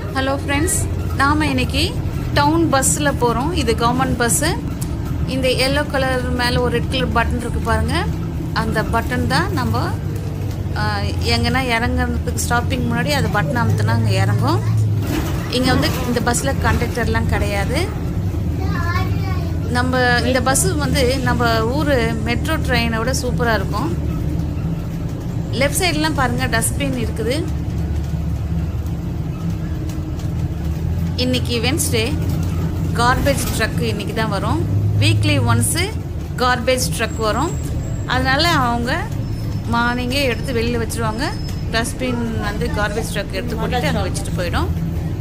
Hello friends நாம் இன்னைக்கு down பஸ்ஸில் போகிறோம் இது கவர்மெண்ட் பஸ்ஸு இந்த எல்லோ கலர் மேலே ஒரு ரெட் கலர் பட்டன் இருக்குது பாருங்கள் அந்த பட்டன் தான் நம்ம ஆஹ், எங்கன்னா இறங்குறதுக்கு ஸ்டாப்பிங் முன்னாடி அது பட்டன் அமுத்துனா அங்கே இறங்கும் இங்கே வந்து இந்த பஸ்ஸில் கண்டக்டர்லாம் கிடையாது நம்ம இந்த பஸ்ஸு வந்து நம்ம ஊர் மெட்ரோ ட்ரெயினை விட சூப்பராக இருக்கும் லெஃப்ட் சைட்லாம் பாருங்கள் டஸ்ட்பின் இருக்குது இன்னைக்கு வென்ஸ்டே கார்பேஜ் ட்ரக் இன்னைக்கு தான் வரும் வீக்லி ஒன்ஸு கார்பேஜ் ட்ரக் வரும் அதனால அவங்க மார்னிங்கே எடுத்து வெளியில் வச்சுருவாங்க டஸ்ட்பின் வந்து கார்பேஜ் ட்ரக் எடுத்து போட்டுட்டு அங்கே வச்சுட்டு போயிடும்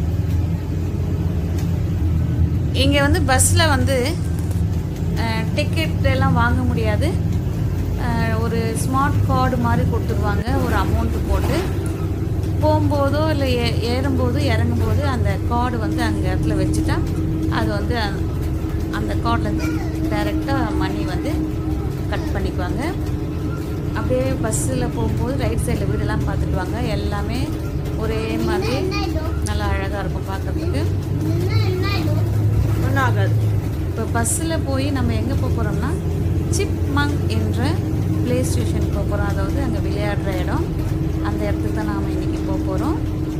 இங்கே வந்து பஸ்ஸில் வந்து டிக்கெட் எல்லாம் வாங்க முடியாது அஹ், ஒரு ஸ்மார்ட் கார்டு மாதிரி கொடுத்துருவாங்க ஒரு அமௌண்ட்டு போட்டு போகும்போதோ இல்லை ஏ ஏறும்போது இறங்கும்போது அந்த கார்டு வந்து அங்கே இடத்துல வச்சுட்டா அது வந்து அ- அந்த கார்ட்லேருந்து டைரெக்டாக மணி வந்து கட் பண்ணிக்குவாங்க அப்படியே பஸ்ஸில் போகும்போது ரைட் சைடில் வீடெல்லாம் பார்த்துட்டு வாங்க எல்லாமே ஒரே மாதிரி நல்லா அழகாக இருக்கும் பார்க்கறதுக்கு ஒன்றும் ஆகாது இப்போ பஸ்ஸில் போய் நம்ம எங்கே போக போகிறோம்னா சிப்மங் என்ற ப்ளே ஸ்டேஷன் போக போகிறோம் அதாவது அங்கே விளையாடுற இடம் அந்த இடத்துக்கு தான் நாம் இன்றைக்கி போக போகிறோம்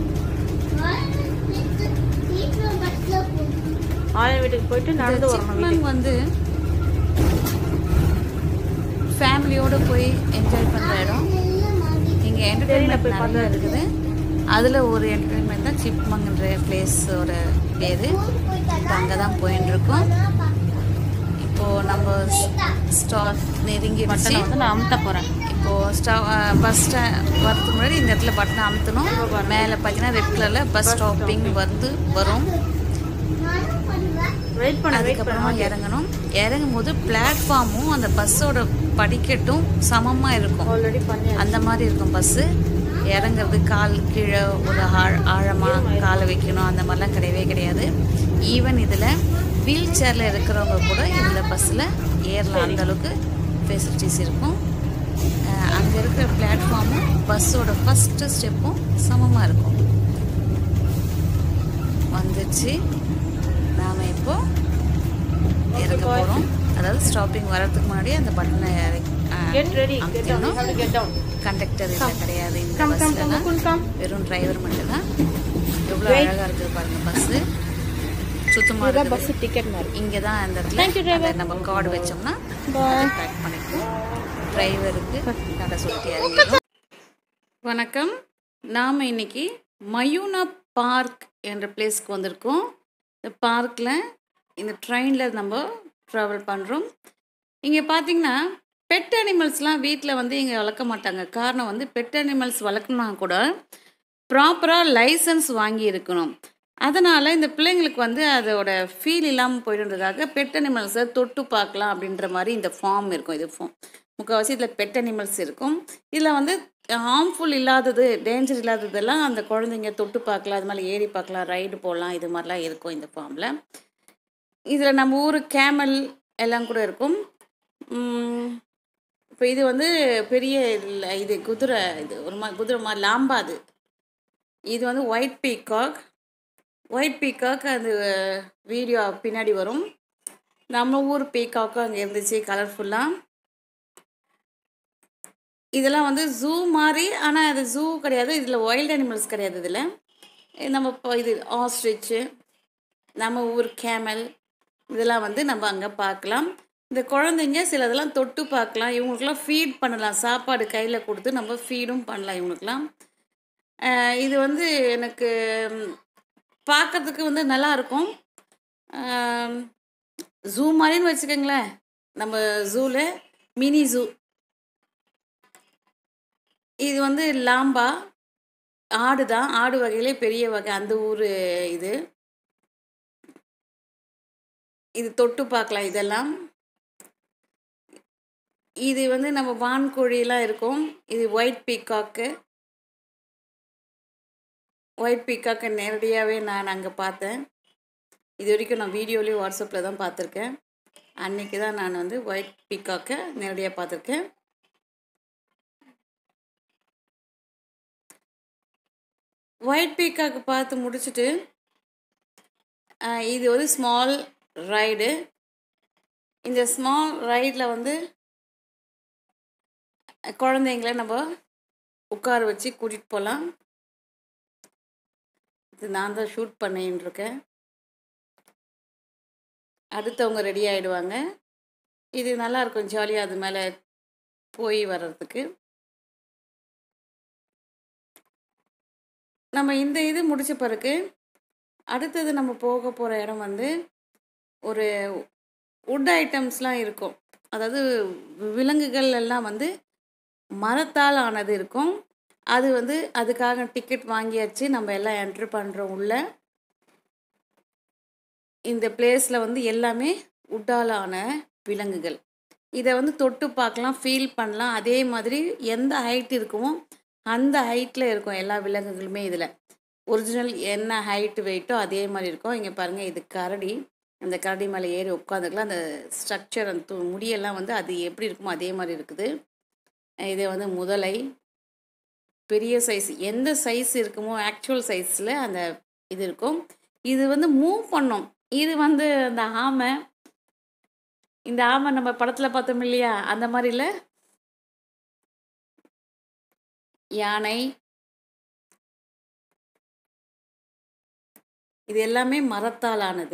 ஆலயம் வீட்டுக்கு போயிட்டு நடந்து வரணும் சிப்மங் வீட்டுக்கு வந்து ஃபேமிலியோடு போய் என்ஜாய் பண்ணுற இடம் இங்கே என்டர்டெயின்மெண்ட் போய் நிறைய இருக்குது அதில் ஒரு என்டர்டெயின்மெண்ட் தான் சிப்மங்ன்ற பிளேஸோட பேர் இப்போ அங்கே தான் போயின்னு இருக்கோம் இப்போது நம்ம ஸ்டாப் நெருங்கிடுச்சு பட்டனை வந்து நான் அமுத்த போகிறேன் இப்போ ஸ்டா பஸ் ஸ்டா வரதுக்கு முன்னாடி இந்த இடத்துல பட்டனை அமுத்தணும் மேலே பார்த்தீங்கன்னா ரெட் கலரில் பஸ் ஸ்டாப்பிங் வந்து வரும் வெயிட் பண்ண வெயிட் பண்ண அதுக்கப்புறமா இறங்கணும் இறங்கும் போது பிளாட்ஃபார்மும் அந்த பஸ்ஸோட படிக்கட்டும் சமமாக இருக்கும் ஆல்ரெடி பண்ணி அந்த மாதிரி இருக்கும் பஸ்ஸு இறங்குறது கால் கீழே ஒரு ஆழ் ஆழமாக காலை வைக்கணும் அந்த மாதிரிலாம் கிடையவே கிடையாது ஈவன் இதில் வீல் சேரில் இருக்கிறவங்க கூட இந்த பஸ்ஸில் ஏறலாம் அந்த அளவுக்கு ஃபெசிலிட்டிஸ் இருக்கும் அங்கே இருக்கிற பிளாட்ஃபார்மும் பஸ்ஸோட ஃபஸ்ட்டு ஸ்டெப்பும் சமமாக இருக்கும் வந்துச்சு நாம் இப்போ இறங்க போகிறோம் அதாவது ஸ்டாப்பிங் வர்றதுக்கு முன்னாடி அந்த பட்டனை get ready get down you have to get down conductor இல்லை கிடையாது இந்த கம் கம் கம் பஸ்லலாம் குன் கம் வெறும் டிரைவர் மட்டும்தான் எவ்வளோ Wait. அழகாக இருக்குது பாருங்க பஸ்ஸு சுத்தமாக இதுதான் இருக்குது பஸ் டிக்கெட் மாதிரி இங்கே தான் அந்த Thank you, இடத்துல driver. அதை நம்ம கார்டு வச்சோம்னா பாய் பேக் பண்ணிக்கும் டிரைவருக்கு கடை சுற்றி இறங்கிடும் வணக்கம் நாம் இன்னைக்கு மயூனா பார்க் என்ற பிளேஸ்க்கு வந்திருக்கோம் இந்த பார்க்கில் இந்த ட்ரெயினில் நம்ம ட்ராவல் பண்ணுறோம் இங்கே பார்த்தீங்கன்னா பெட் அனிமல்ஸ்லாம் வீட்டில் வந்து இங்கே வளர்க்க மாட்டாங்க காரணம் வந்து பெட் அனிமல்ஸ் வளர்க்கணும்னா கூட ப்ராப்பராக லைசன்ஸ் வாங்கி இருக்கணும் அதனால் இந்த பிள்ளைங்களுக்கு வந்து அதோட ஃபீல் இல்லாமல் போயிடுறதுக்காக பெட் அனிமல்ஸை தொட்டு பார்க்கலாம் அப்படின்ற மாதிரி இந்த ஃபார்ம் இருக்கும் இது ஃபார்ம் முக்கால்வாசி இதில் பெட் அனிமல்ஸ் இருக்கும் இதில் வந்து ஹார்ம்ஃபுல் இல்லாதது டேஞ்சர் இல்லாததெல்லாம் அந்த குழந்தைங்க தொட்டு பார்க்கலாம் அது மாதிரி ஏறி பார்க்கலாம் ரைடு போகலாம் இது மாதிரிலாம் இருக்கும் இந்த ஃபார்மில் இதில் நம்ம ஊர் கேமல் எல்லாம் கூட இருக்கும் இப்போ இது வந்து பெரிய இல்ல- இது குதிரை இது ஒரு மாதிரி குதிரை மாதிரி லாம்பா அது இது வந்து ஒயிட் பீகாக் ஒயிட் பீகாக் அது வீடியோ பின்னாடி வரும் நம்ம ஊர் பீகாக்கும் அங்கே இருந்துச்சு கலர்ஃபுல்லாக இதெல்லாம் வந்து ஜூ மாதிரி ஆனால் அது ஜூ கிடையாது இதில் வைல்ட் அனிமல்ஸ் கிடையாது இதில் நம்ம இப்போ இது ஆஸ்ட்ரிச்சு நம்ம ஊர் கேமல் இதெல்லாம் வந்து நம்ம அங்கே பார்க்கலாம் இந்த குழந்தைங்க சில இதெல்லாம் தொட்டு பார்க்கலாம் இவங்களுக்குலாம் ஃபீட் பண்ணலாம் சாப்பாடு கையில் கொடுத்து நம்ம ஃபீடும் பண்ணலாம் இவங்களுக்குலாம் அஹ் இது வந்து எனக்கு ம், பார்க்கறதுக்கு வந்து நல்லா இருக்கும் ஜூ மாதிரின்னு வச்சுக்கோங்களேன் நம்ம ஜூவில் மினி ஜூ இது வந்து லாம்பா ஆடு தான் ஆடு வகையிலே பெரிய வகை அந்த ஊர் இது இது தொட்டு பார்க்கலாம் இதெல்லாம் இது வந்து நம்ம வான்கோழிலாம் இருக்கும் இது ஒயிட் பீகாக்கு ஒயிட் பீக்காக்கை நேரடியாகவே நான் அங்கே பார்த்தேன் இது வரைக்கும் நான் வீடியோலேயும் வாட்ஸ்அப்பில் தான் பார்த்துருக்கேன் அன்னைக்கு தான் நான் வந்து ஒயிட் பீக்காக்கை நேரடியாக பார்த்துருக்கேன் ஒயிட் பீக்காக்கு பார்த்து முடிச்சுட்டு ஆஹ், இது ஒரு ஸ்மால் ரைடு இந்த ஸ்மால் ரைடில் வந்து குழந்தைங்கள நம்ம உட்கார வச்சு கூட்டிகிட்டு போகலாம் இது நான் தான் ஷூட் பண்ணின்னு இருக்கேன் அடுத்தவங்க ரெடி ஆகிடுவாங்க இது நல்லா இருக்கும் ஜாலியாக அது மேலே போய் வர்றதுக்கு நம்ம இந்த இது முடிச்ச பிறகு அடுத்தது நம்ம போக போகிற இடம் வந்து ஒரு உட் ஐட்டம்ஸ்லாம் இருக்கும் அதாவது விலங்குகள் எல்லாம் வந்து மரத்தால் ஆனது இருக்கும் அது வந்து அதுக்காக டிக்கெட் வாங்கியாச்சு நம்ம எல்லாம் என்ட்ரு பண்ணுறோம் உள்ள இந்த பிளேஸில் வந்து எல்லாமே உட்டால் ஆன விலங்குகள் இதை வந்து தொட்டு பார்க்கலாம் ஃபீல் பண்ணலாம் அதே மாதிரி எந்த ஹைட் இருக்குமோ அந்த ஹைட்டில் இருக்கும் எல்லா விலங்குகளுமே இதில் ஒரிஜினல் என்ன ஹைட் வெயிட்டோ அதே மாதிரி இருக்கும் இங்கே பாருங்கள் இது கரடி அந்த கரடி மேலே ஏறி உட்காந்துக்கலாம் அந்த ஸ்ட்ரக்சர் அந்த து- முடியெல்லாம் வந்து அது எப்படி இருக்குமோ அதே மாதிரி இருக்குது இது வந்து முதலை பெரிய சைஸ் எந்த சைஸ் இருக்குமோ ஆக்சுவல் சைஸில் அந்த இது இருக்கும் இது வந்து மூவ் பண்ணும் இது வந்து அந்த ஆமை இந்த ஆமை நம்ம படத்தில் பார்த்தோம் இல்லையா அந்த மாதிரில யானை இது எல்லாமே மரத்தால் ஆனது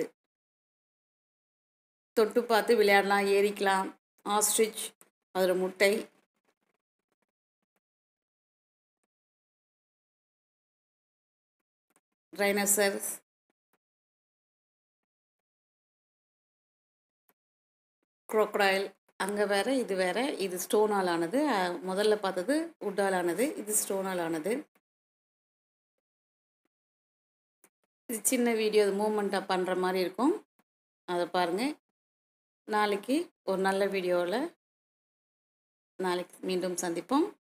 தொட்டு பார்த்து விளையாடலாம் ஏறிக்கலாம் ஆஸ்ட்ரிச் அதோட முட்டை ரைனசர்ஸ் crocodile அங்கே வேற இது வேற இது ஸ்டோனால் ஆனது அஹ், முதல்ல பார்த்தது உட்டால் ஆனது இது ஸ்டோனால் ஆனது இது சின்ன வீடியோ அது மூமெண்ட்டாக பண்ணுற மாதிரி இருக்கும் அதை பாருங்கள் நாளைக்கு ஒரு நல்ல வீடியோவில் நாளைக்கு மீண்டும் சந்திப்போம்